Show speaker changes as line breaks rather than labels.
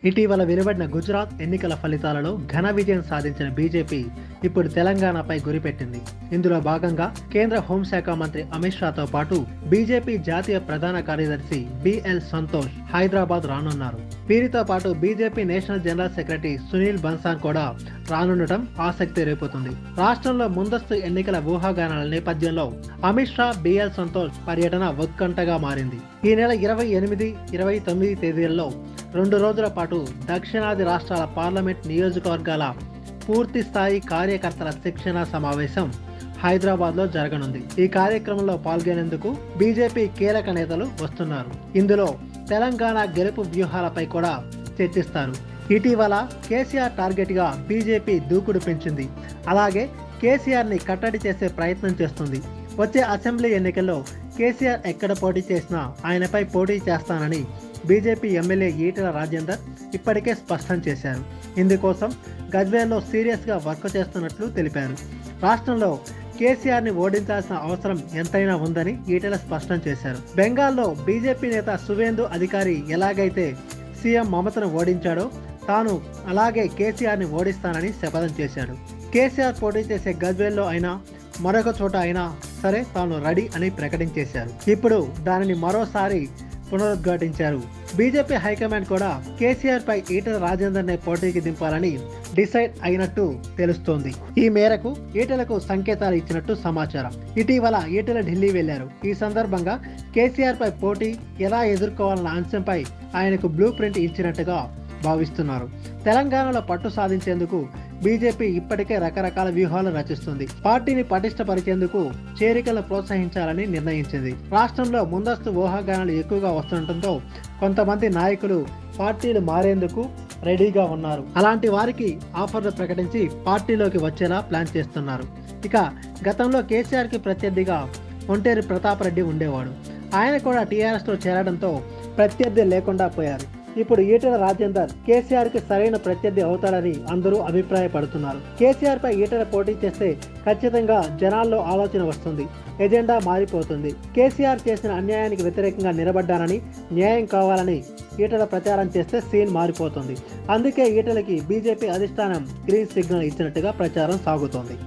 ఇటీవల వెలువడిన గుజరాత్ ఎన్నికల ఫలితాలలో ఘన విజయం సాధించిన బీజేపీ ఇప్పుడు తెలంగాణపై గురిపెట్టింది ఇందులో భాగంగా కేంద్ర హోంశాఖ మంత్రి అమిత్ షాతో పాటు బీజేపీ జాతీయ ప్రధాన కార్యదర్శి బిఎల్ సంతోష్ హైదరాబాద్ రానున్నారు వీరితో పాటు BJP national general secretary Sunil Bansal కూడా రానుండటం ఆసక్తి రేపుతుంది రాష్ట్రంలో ముందస్తు ఎన్నికల ఊహాగానాల నేపథ్యంలో అమిత్ షా బిఎల్ సంతోష్ పర్యటన ఉత్కంఠగా మారింది ఈ నెల ఇరవై ఎనిమిది ఇరవై తొమ్మిది తేదీల్లో రెండు రోజుల పాటు దక్షిణాది రాష్ట్రాల పార్లమెంట్ నియోజకవర్గాల పూర్తి స్థాయి కార్యకర్తల శిక్షణ సమావేశం హైదరాబాద్లో జరగనుంది ఈ కార్యక్రమంలో పాల్గొనేందుకు బీజేపీ కీలక నేతలు వస్తున్నారు ఇందులో తెలంగాణ గెలుపు వ్యూహాలపై కూడా చర్చిస్తారు ఇటీవల కేసీఆర్ టార్గెట్గా బీజేపీ దూకుడు పెంచింది అలాగే కేసీఆర్ని కట్టడి చేసే ప్రయత్నం చేస్తుంది వచ్చే అసెంబ్లీ ఎన్నికల్లో కేసీఆర్ ఎక్కడ పోటీ చేసినా ఆయనపై పోటీ చేస్తానని బీజేపీ ఎమ్మెల్యే ఈటెల రాజేందర్ ఇప్పటికే స్పష్టం చేశారు ఇందుకోసం గజ్వేల్లో సీరియస్గా వర్క్ చేస్తున్నట్లు తెలిపారు రాష్ట్రంలో కేసీఆర్ని ఓడించాల్సిన అవసరం ఎంతైనా ఉందని ఈటెల స్పష్టం చేశారు బెంగాల్లో బీజేపీ నేత సువేందు అధికారి ఎలాగైతే సీఎం మమతను ఓడించాడో తాను అలాగే కేసీఆర్ని ఓడిస్తానని శపథం చేశాడు కేసీఆర్ పోటీ చేసే గజ్వేల్లో అయినా మరొక చోట అయినా సరే తాను రెడీ అని ప్రకటించేశారు ఇప్పుడు దానిని మరోసారి పునరుద్ఘాటించారు బీజేపీ హైకమాండ్ కూడా కేసీఆర్ పై ఈటల రాజేందర్నే పోటీకి దింపాలని డిసైడ్ అయినట్టు తెలుస్తోంది ఈ మేరకు ఈటలకు సంకేతాలు ఇచ్చినట్టు సమాచారం ఇటీవల ఈటల ఢిల్లీ వెళ్లారు ఈ సందర్భంగా కేసీఆర్ పై పోటీ ఎలా ఎదుర్కోవాలన్న అంశంపై ఆయనకు బ్లూ ప్రింట్ ఇచ్చినట్టుగా భావిస్తున్నారు తెలంగాణలో పట్టు సాధించేందుకు బీజేపీ ఇప్పటికే రకరకాల వ్యూహాలు రచిస్తుంది పార్టీని పటిష్టపరిచేందుకు చేరికలను ప్రోత్సహించాలని నిర్ణయించింది రాష్ట్రంలో ముందస్తు ఊహాగానాలు ఎక్కువగా వస్తుండటంతో కొంతమంది నాయకులు పార్టీలు మారేందుకు రెడీగా ఉన్నారు అలాంటి వారికి ఆఫర్లు ప్రకటించి పార్టీలోకి వచ్చేలా ప్లాన్ చేస్తున్నారు ఇక గతంలో కేసీఆర్కి ప్రత్యర్థిగా ఒంటేరు ప్రతాప్ రెడ్డి ఉండేవాడు ఆయన కూడా టీఆర్ఎస్లో చేరడంతో ప్రత్యర్థి లేకుండా పోయారు ఇప్పుడు ఈటెల రాజేందర్ కేసీఆర్ కి సరైన ప్రత్యర్థి అవుతాడని అందరూ అభిప్రాయపడుతున్నారు కేసీఆర్ పై ఈటెల పోటీ చేస్తే ఖచ్చితంగా జనాల్లో ఆలోచన వస్తుంది ఎజెండా మారిపోతుంది కేసీఆర్ చేసిన అన్యాయానికి వ్యతిరేకంగా నిలబడ్డానని న్యాయం కావాలని ఈటల ప్రచారం చేస్తే సీన్ మారిపోతుంది అందుకే ఈటలకి బీజేపీ అధిష్టానం గ్రీన్ సిగ్నల్ ఇచ్చినట్టుగా ప్రచారం సాగుతోంది